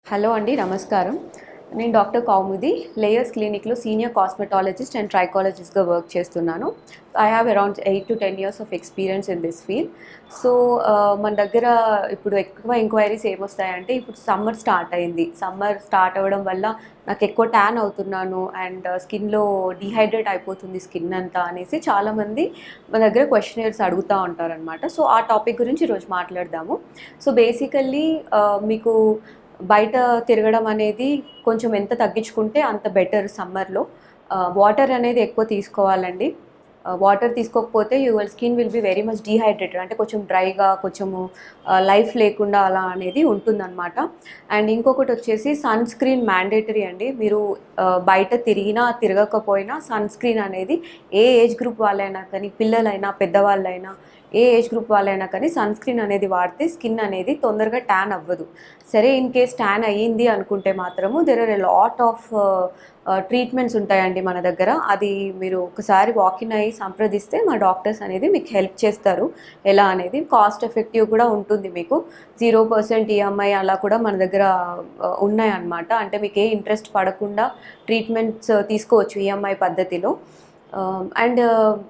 hello అండి నమస్కారం నేను డాక్టర్ కౌముది లేయర్స్ క్లినిక్లో సీనియర్ కాస్మెటాలజిస్ట్ అండ్ ట్రైకాలజిస్ట్గా వర్క్ చేస్తున్నాను I have around eight to ten years of experience in this field so మన దగ్గర ఇప్పుడు ఎక్కువ ఎంక్వైరీస్ ఏమొస్తాయంటే ఇప్పుడు సమ్మర్ స్టార్ట్ అయింది సమ్మర్ స్టార్ట్ అవ్వడం వల్ల నాకు ఎక్కువ ట్యాన్ అవుతున్నాను అండ్ స్కిన్లో డిహైడ్రేట్ అయిపోతుంది స్కిన్ అంతా అనేసి చాలామంది మన దగ్గర క్వశ్చనర్స్ అడుగుతూ ఉంటారనమాట సో ఆ టాపిక్ గురించి ఈరోజు మాట్లాడదాము సో బేసికల్లీ మీకు బయట తిరగడం అనేది కొంచెం ఎంత తగ్గించుకుంటే అంత బెటర్ సమ్మర్లో వాటర్ అనేది ఎక్కువ తీసుకోవాలండి వాటర్ తీసుకోకపోతే your skin will be very much dehydrated అంటే కొంచెం డ్రైగా కొంచెము లైఫ్ లేకుండా అలా అనేది ఉంటుందన్నమాట అండ్ ఇంకొకటి వచ్చేసి సన్ స్క్రీన్ మ్యాండేటరీ అండి మీరు ఆ, బయట తిరిగినా తిరగకపోయినా సన్ స్క్రీన్ అనేది ఏ ఏజ్ గ్రూప్ వాళ్ళైనా కానీ పిల్లలైనా పెద్దవాళ్ళైనా ఏ ఏజ్ గ్రూప్ వాళ్ళైనా కానీ సన్ స్క్రీన్ అనేది వాడితే స్కిన్ అనేది తొందరగా ట్యాన్ అవ్వదు సరే ఇన్ కేస్ ట్యాన్ అయ్యింది అనుకుంటే మాత్రము there are a lot of treatments ఉంటాయండి మన దగ్గర అది మీరు ఒకసారి వాకిన్ అయ్యి సంప్రదిస్తే మా డాక్టర్స్ అనేది మీకు హెల్ప్ చేస్తారు ఎలా అనేది కాస్ట్ ఎఫెక్టివ్ కూడా ఉంటుంది మీకు జీరో పర్సెంట్ ఈఎంఐ అలా కూడా మన దగ్గర ఉన్నాయన్నమాట అంటే మీకు ఏ ఇంట్రెస్ట్ పడకుండా ట్రీట్మెంట్స్ తీసుకోవచ్చు ఈఎంఐ పద్ధతిలో అండ్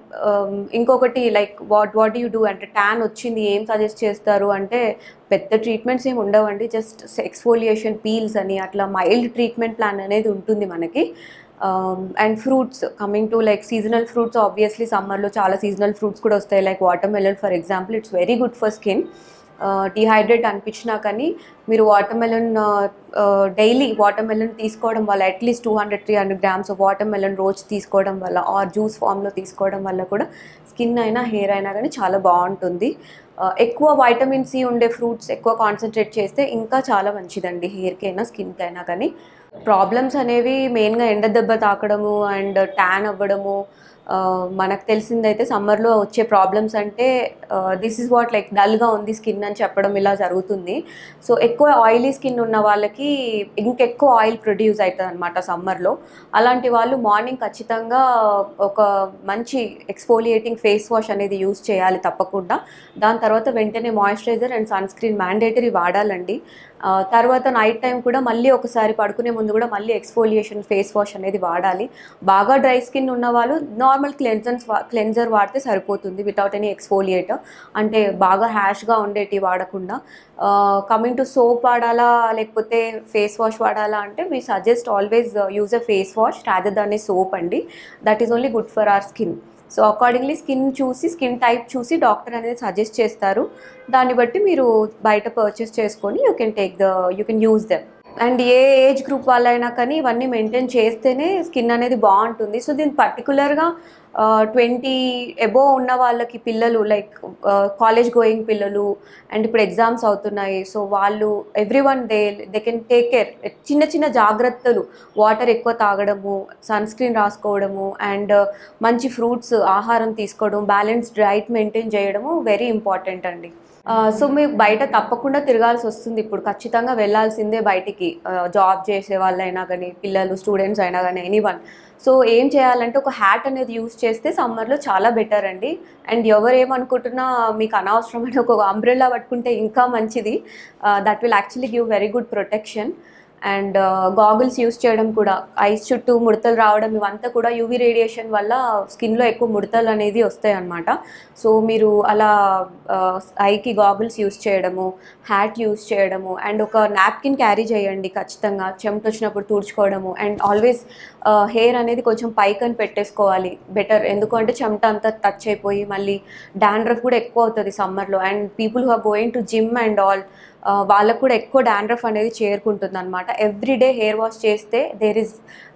ఇంకొకటి like what what you do అంటే ట్యాన్ వచ్చింది ఏం సజెస్ట్ చేస్తారు అంటే పెద్ద ట్రీట్మెంట్స్ ఏమి ఉండవండి జస్ట్ ఎక్స్ఫోలియేషన్ పీల్స్ అని అట్లా మైల్డ్ ట్రీట్మెంట్ ప్లాన్ అనేది ఉంటుంది మనకి and fruits coming to like seasonal fruits obviously సమ్మర్లో చాలా సీజనల్ ఫ్రూట్స్ కూడా వస్తాయి like watermelon for example it's very good for skin dehydrate అనిపించినా కానీ మీరు watermelon daily watermelon తీసుకోవడం వల్ల at least two hundred three hundred grams of watermelon రోజు తీసుకోవడం వల్ల ఆర్ జ్యూస్ ఫామ్లో తీసుకోవడం వల్ల కూడా స్కిన్ అయినా హెయిర్ అయినా కానీ చాలా బాగుంటుంది ఆ, ఎక్కువ వైటమిన్ సి ఉండే ఫ్రూట్స్ ఎక్కువ కాన్సన్ట్రేట్ చేస్తే ఇంకా చాలా మంచిదండి హెయిర్కి అయినా స్కిన్కి అయినా కానీ ప్రాబ్లమ్స్ అనేవి మెయిన్గా ఎండ దెబ్బ తాకడము అండ్ ట్యాన్ అవ్వడము ఆ, మనకు తెలిసిందైతే సమ్మర్లో వచ్చే ప్రాబ్లమ్స్ అంటే దిస్ ఇస్ వాట్ లైక్ డల్గా ఉంది స్కిన్ అని చెప్పడం ఇలా జరుగుతుంది సో ఎక్కువ ఆయిలీ స్కిన్ ఉన్న వాళ్ళకి ఇంకెక్కువ ఆయిల్ ప్రొడ్యూస్ అవుతుంది అనమాట సమ్మర్లో అలాంటి వాళ్ళు మార్నింగ్ ఖచ్చితంగా ఒక మంచి ఎక్స్ఫోలియేటింగ్ ఫేస్ వాష్ అనేది యూస్ చేయాలి తప్పకుండా దాని తర్వాత వెంటనే moisturiser and sunscreen mandatory వాడాలండి ఆ, తర్వాత నైట్ టైం కూడా మళ్ళీ ఒకసారి పడుకునే ముందు కూడా మళ్ళీ ఎక్స్ఫోలియేషన్ ఫేస్ వాష్ అనేది వాడాలి బాగా డ్రై స్కిన్ ఉన్న వాళ్ళు నార్మల్ క్లెన్జర్స్ క్లెన్జర్ వాడితే సరిపోతుంది వితౌట్ ఎనీ ఎక్స్ఫోలియేటర్ అంటే బాగా హ్యాష్గా ఉండేటి వాడకుండా కమింగ్ టు సోప్ వాడాలా లేకపోతే ఫేస్ వాష్ వాడాలా అంటే we suggest always use a face wash rather than a soap అండి that is only good for our skin so accordingly skin చూసి స్కిన్ టైప్ చూసి డాక్టర్ అనేది సజెస్ట్ చేస్తారు దాన్ని బట్టి మీరు బయట పర్చేస్ చేసుకొని you can take the you can use them and a age group వాళ్ళైనా కానీ ఇవన్నీ మెయింటైన్ చేస్తేనే స్కిన్ అనేది బాగుంటుంది సో దీని పర్టికులర్గా ట్వంటీ ఎబో ఉన్న వాళ్ళకి పిల్లలు లైక్ కాలేజ్ గోయింగ్ పిల్లలు అండ్ ఇప్పుడు ఎగ్జామ్స్ అవుతున్నాయి సో వాళ్ళు every one they they can take care చిన్న చిన్న జాగ్రత్తలు వాటర్ ఎక్కువ తాగడము సన్ స్క్రీన్ రాసుకోవడము అండ్ మంచి ఫ్రూట్స్ ఆహారం తీసుకోవడం బ్యాలెన్స్డ్ డైట్ మెయింటైన్ చేయడము వెరీ ఇంపార్టెంట్ అండి సో మీకు బయట తప్పకుండా తిరగాల్సి వస్తుంది ఇప్పుడు ఖచ్చితంగా వెళ్ళాల్సిందే బయటికి జాబ్ చేసే వాళ్ళైనా కానీ పిల్లలు స్టూడెంట్స్ అయినా కానీ ఎనీ వన్ సో ఏం చేయాలంటే ఒక హ్యాట్ అనేది యూస్ చేస్తే సమ్మర్లో చాలా బెటర్ అండి అండ్ ఎవరు ఏమనుకుంటున్నా మీకు అనవసరమైన ఒక అంబ్రెల్లా పట్టుకుంటే ఇంకా మంచిది that will actually give very good protection and goggles use చేయడం కూడా ఐస్ చుట్టూ ముడతలు రావడం ఇవంతా కూడా యూవీ రేడియేషన్ వల్ల స్కిన్లో ఎక్కువ ముడతలు అనేది వస్తాయి అన్నమాట సో మీరు అలా ఐకి గాగుల్స్ యూస్ చేయడము హ్యాట్ యూస్ చేయడము అండ్ ఒక నాప్కిన్ క్యారీ చేయండి ఖచ్చితంగా చెమట వచ్చినప్పుడు తుడుచుకోవడము అండ్ ఆల్వేస్ హెయిర్ అనేది కొంచెం పైకని పెట్టేసుకోవాలి బెటర్ ఎందుకంటే చెమట అంతా టచ్ అయిపోయి మళ్ళీ డాండ్రఫ్ కూడా ఎక్కువ అవుతుంది సమ్మర్లో and people who are going to gym and all వాళ్ళకు కూడా ఎక్కువ డాండ్రఫ్ అనేది చేరుకుంటుంది అనమాట ఎవ్రీడే హెయిర్ వాష్ చేస్తే దేర్ ఇస్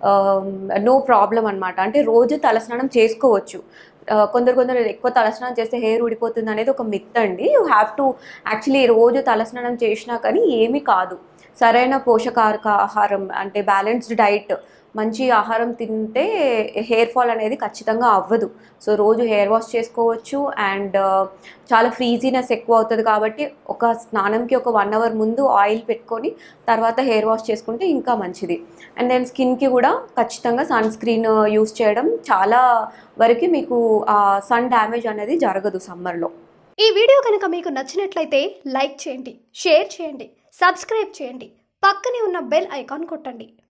నో ప్రాబ్లం అనమాట అంటే రోజు తలస్నానం చేసుకోవచ్చు ఆ, కొందరు కొందరు ఎక్కువ తలస్నానం చేస్తే హెయిర్ ఊడిపోతుంది అనేది ఒక మిత్ అండి యూ హ్యావ్ టు యాక్చువల్లీ రోజు తలస్నానం చేసినా కానీ ఏమీ కాదు సరైన పోషకారక ఆహారం అంటే బ్యాలెన్స్డ్ డైట్ మంచి ఆహారం తింటే హెయిర్ ఫాల్ అనేది ఖచ్చితంగా అవ్వదు సో రోజు హెయిర్ వాష్ చేసుకోవచ్చు అండ్ చాలా ఫ్రీజీనెస్ ఎక్కువ అవుతుంది కాబట్టి ఒక స్నానంకి ఒక వన్ అవర్ ముందు ఆయిల్ పెట్టుకొని తర్వాత హెయిర్ వాష్ చేసుకుంటే ఇంకా మంచిది అండ్ దెన్ స్కిన్కి కూడా ఖచ్చితంగా సన్ స్క్రీన్ యూస్ చేయడం చాలా వరకు మీకు సన్ డ్యామేజ్ అనేది జరగదు సమ్మర్లో ఈ వీడియో కనుక మీకు నచ్చినట్లయితే లైక్ చేయండి షేర్ చేయండి సబ్స్క్రైబ్ చేయండి పక్కనే ఉన్న బెల్ ఐకాన్ కొట్టండి